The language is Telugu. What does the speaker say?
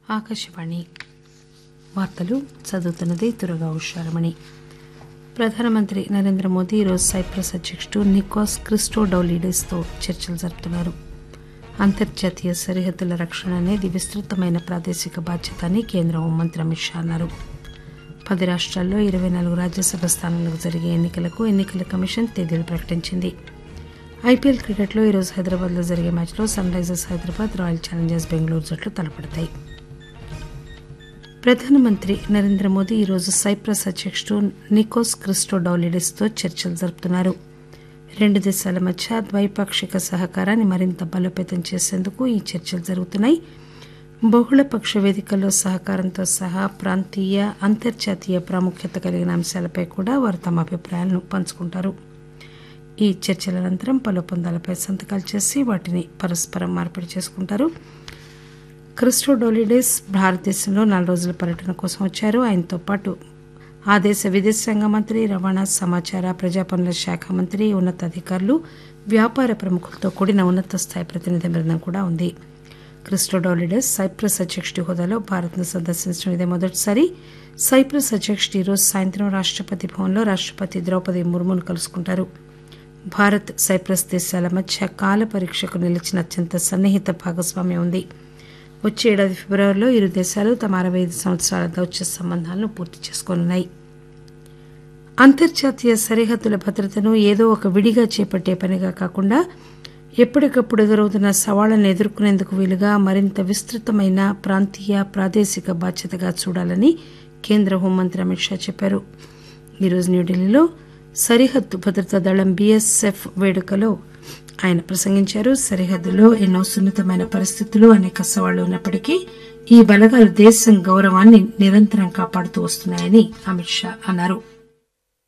ఆకాశవాణి వార్తలు చదువుతున్నది తురగా ఉషారమణి ప్రధానమంత్రి నరేంద్ర మోదీ ఈరోజు సైప్రస్ అధ్యక్షుడు నికోస్ క్రిస్టోడౌలిడెస్తో చర్చలు జరుపుతున్నారు అంతర్జాతీయ సరిహద్దుల రక్షణ అనేది విస్తృతమైన ప్రాదేశిక బాధ్యత అని కేంద్ర హోంమంత్రి అమిత్ షా అన్నారు పది రాష్ట్రాల్లో ఇరవై నాలుగు రాజ్యసభ స్థానాలకు జరిగే ఎన్నికలకు ఎన్నికల కమిషన్ తేదీలు ప్రకటించింది ఐపీఎల్ క్రికెట్లో ఈరోజు హైదరాబాద్లో జరిగే మ్యాచ్లో Sunrisers Hyderabad Royal Challengers Bengaluru జట్లు తలపడతాయి ప్రధానమంత్రి నరేంద్ర మోదీ ఈరోజు సైప్రస్ అధ్యక్షుడు నికోస్ క్రిస్టోడౌలిడెస్తో చర్చలు జరుపుతున్నారు రెండు దేశాల మధ్య ద్వైపాక్షిక సహకారాన్ని మరింత బలోపేతం చేసేందుకు ఈ చర్చలు జరుగుతున్నాయి బహుళపక్ష వేదికల్లో సహకారంతో సహా ప్రాంతీయ అంతర్జాతీయ ప్రాముఖ్యత కలిగిన అంశాలపై కూడా వారు తమ అభిప్రాయాలను పంచుకుంటారు ఈ చర్చల అనంతరం పలు ఒప్పందాలపై సంతకాలు చేసి వాటిని పరస్పరం మార్పిడి చేసుకుంటారు క్రిస్టోడోలిడెస్ భారతదేశంలో నాలుగు రోజుల పర్యటన కోసం వచ్చారు ఆయనతో పాటు ఆ దేశ విదేశాంగ మంత్రి రవాణా సమాచార ప్రజా పనుల శాఖ మంత్రి ఉన్నతాధికారులు వ్యాపార ప్రముఖులతో కూడిన ఉన్నత స్థాయి ప్రతినిధి బృందం కూడా ఉంది క్రిస్టోడోలిడెస్ సైప్రస్ అధ్యక్షుడి హోదాలో భారత్ను సందర్శించడం ఇదే మొదటిసారి సైప్రస్ అధ్యక్షుడు ఈరోజు సాయంత్రం రాష్టపతి భవన్లో రాష్టపతి ద్రౌపది ముర్మును కలుసుకుంటారు భారత్ సైప్రస్ దేశాల మధ్య కాల పరీక్షకు నిలిచిన అత్యంత సన్నిహిత భాగస్వామ్యం ఉంది వచ్చే ఏడాది ఫిబ్రవరిలో ఇరు దేశాలు తమ అరవై ఐదు సంవత్సరాల దౌత్య సంబంధాలను పూర్తి చేసుకోనున్నాయి అంతర్జాతీయ సరిహద్దుల భద్రతను ఏదో ఒక విడిగా చేపట్టే పనిగా కాకుండా ఎప్పటికప్పుడు ఎదురవుతున్న సవాళ్లను ఎదుర్కొనేందుకు వీలుగా మరింత విస్తృతమైన ప్రాంతీయ ప్రాదేశిక బాధ్యతగా చూడాలని కేంద్ర హోంమంత్రి అమిత్ షా చెప్పారు ఈరోజు న్యూఢిల్లీలో సరిహద్దు భద్రతా దళం బీఎస్ఎఫ్ వేడుకలో ఆయన ప్రసంగించారు సరిహద్దులో ఎన్నో సున్నితమైన పరిస్థితులు అనేక సవాళ్లు ఉన్నప్పటికీ ఈ బలగాలు దేశం గౌరవాన్ని నిరంతరం కాపాడుతూ వస్తున్నాయని అమిత్ షా అన్నారు